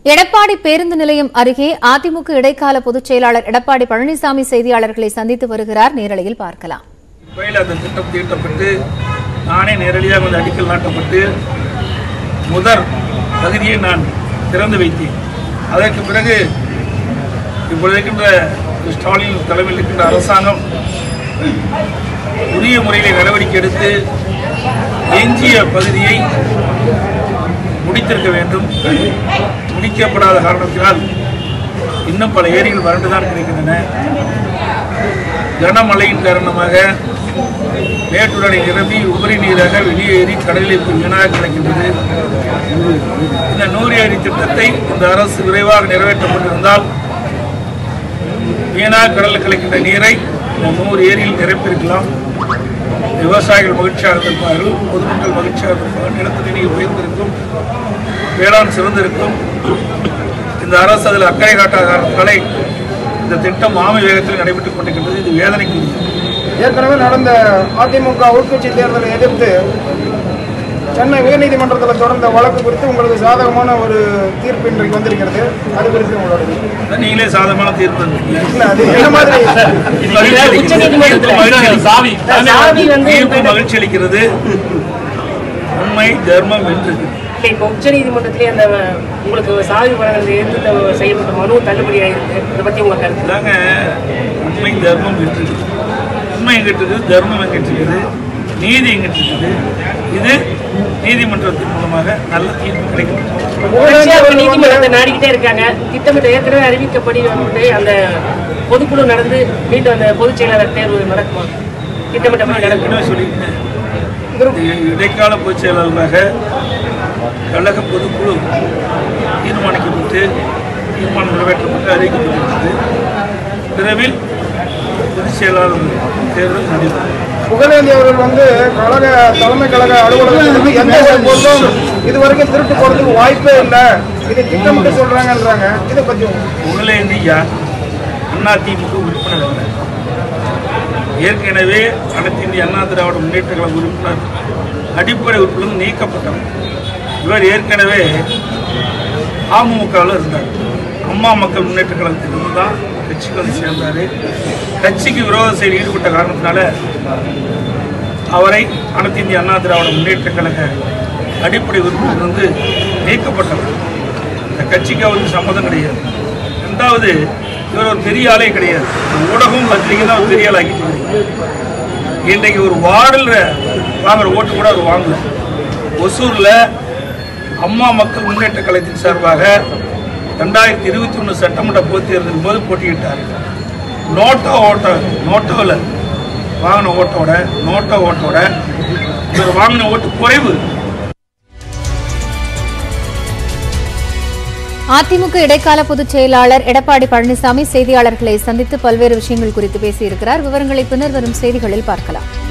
எடப்பாடி பேருந்து நிலையம் அருகே அதிமுக இடைக்கால பொதுச் செயலாளர் எடப்பாடி பழனிசாமி செய்தியாளர்களை சந்தித்து வருகிறார் நேரலையில் பார்க்கலாம் கோயில் அந்த திட்டம் தீட்டப்பட்டு நானே நேரடியாக வந்து அடிக்கல் நாட்டப்பட்டு முதற் பகுதியை நான் திறந்து வைத்தேன் அதற்கு பிறகு இப்பொழுது இருக்கின்ற ஸ்டாலின் தலைமையில் இருக்கின்ற அரசாங்கம் உரிய முறையிலே நடவடிக்கை எடுத்து எஞ்சிய பகுதியை முடித்திருக்க வேண்டும் முடிக்கப்படாத காரணத்தினால் இன்னும் பல ஏரிகள் வறண்டுதான் கிடைக்கின்றன கனமழையின் காரணமாக மேட்டுடனை நிரம்பி உபரி நீராக வெளியேறி கடலில் போய் வீணாக கிடக்கின்றது இந்த நூறு ஏரி திட்டத்தை இந்த அரசு விரைவாக நிறைவேற்றப்பட்டிருந்தால் வீணாக கடலில் கலக்கின்ற நீரை இந்த நூறு ஏரியில் நிரப்பியிருக்கலாம் விவசாயிகள் மகிழ்ச்சியாக இருந்திருப்பார்கள் பொதுமக்கள் மகிழ்ச்சியாக இருந்திருப்பார்கள் நிலத்தடி நீர் உயர்ந்திருக்கும் வேளாண் சிறந்திருக்கும் இந்த அரசு அதில் அக்கறை காட்டாத காரணத்தாலே இந்த திட்டம் ஆமை வேகத்தில் நடைபெற்றுக் கொண்டிருக்கின்றது இது வேதனைக்குரியது ஏற்கனவே நடந்த அதிமுக உள்கட்சி தேர்தலை எதிர்த்து சென்னை உயர்நீதிமன்றத்தில் தொடர்ந்த வழக்கு குறித்து உங்களுக்கு சாதகமான ஒரு தீர்ப்பு இன்றைக்கு வந்திருக்கிறது அது குறித்து உங்களோட அதான் நீங்களே சாதகமான தீர்ப்பு தந்தீங்க. இல்ல அது என்ன மாதிரி மகிழ்ச்சி அளிக்கிறது. தீர்ப்பு மகிழ்ச்சி அளிக்கிறது. சாவி வந்து தீர்ப்பு மகிழ்ச்சி அளிக்கிறது உண்மை தர்மம் வென்றது இல்லை, இப்போ உச்சநீதிமன்றத்திலே அந்த உங்களுக்கு சாவி வழங்குறது எதிர்த்து செய்யப்பட்ட மனு தள்ளுபடி ஆயிருக்கு இதை பத்தி உங்க கருத்து இதாங்க உண்மை தர்மம் வென்றது உண்மை எங்கிட்டு இருக்குது தர்மம் எங்கிட்டு இருக்குது நீதி எங்கிட்டு இருக்குது இது நீதிமன்றத்தின் மூலமாக நல்ல தீர்ப்பு கிடைக்கும் தொடர்ச்சியா அவங்க நீதிமன்றத்தை நாடிக்கிட்டே இருக்காங்க திட்டமிட்ட ஏற்கனவே அறிவிக்கப்படி வந்துட்டு அந்த பொதுக்குழு நடந்து மீண்டும் அந்த பொதுச் செயலாளர் தேர்வு நடக்குமா திட்டமிட்டபடி நடக்கும் ஏற்கனவே சொல்லியிருக்கேன் இந்த இடைக்கால பொதுச் செயலாளராக கழக பொதுக்குழு தீர்மானிக்கப்பட்டு தீர்மானம் நிறைவேற்றப்பட்டு அறிவிக்கப்பட்டிருக்கிறது விரைவில் பொதுச் செயலாளர் தேர்தல் நடைபெறும் புகழேந்தி அவர்கள் வந்து கழக தலைமை கழக அலுவலகத்திலிருந்து எந்த ஒரு பொருளும் இதுவரைக்கும் திருட்டு போறதுக்கு வாய்ப்பே இல்லை இது திட்டமிட்டு சொல்றாங்கன்றாங்க இதை பத்தி உங்க- புகழேந்தி யார் அதிமுக உறுப்பினர் அல்ல ஏற்கனவே அனைத்து இந்திய அண்ணா திராவிட முன்னேற்ற கழக உறுப்பினர் அடிப்படை உறுப்பினர் நீக்கப்பட்டவர் இவர் ஏற்கனவே அமமுகவில் இருந்தார் அம்மா மக்கள் முன்னேற்ற கழகத்திலிருந்து தான் கட்சிக்கு வந்து சேர்ந்தார் கட்சிக்கு விரோத செயலில் ஈடுபட்ட காரணத்தினால அவரை அனைத்து இந்திய அண்ணா திராவிட முன்னேற்ற கழக அடிப்படை உறுப்பினர் வந்து நீக்கப்பட்டவர் இந்த கட்சிக்கு அவருக்கு சம்மதம் கிடையாது ரெண்டாவது இவர் ஒரு பெரிய ஆளே கிடையாது இந்த ஊடகம் பத்திரிகை தான் ஒரு பெரிய ஆளாக்கிட்டு இருக்காங்க. இன்றைக்கு ஒரு வார்டில் வாங்குற ஓட்டு கூட அவர் வாங்கல ஒசூரில் அம்மா மக்கள் முன்னேற்ற கழகத்தின் சார்பாக ரெண்டாயிரத்தி இருபத்தி ஒன்று சட்டமன்ற பொதுத் தேர்தலின் போது போட்டியிட்டார் நோட்டோ ஓட்டோ நோட்டோவில் வாங்கின ஓட்டோட நோட்டோ ஓட்டோட இவர் வாங்கின ஓட்டு குறைவு அதிமுக இடைக்கால பொதுச் செயலாளர் எடப்பாடி பழனிசாமி செய்தியாளர்களை சந்தித்து பல்வேறு விஷயங்கள் குறித்து பேசியிருக்கிறார் விவரங்களை பின்னர் வரும் செய்திகளில் பார்க்கலாம்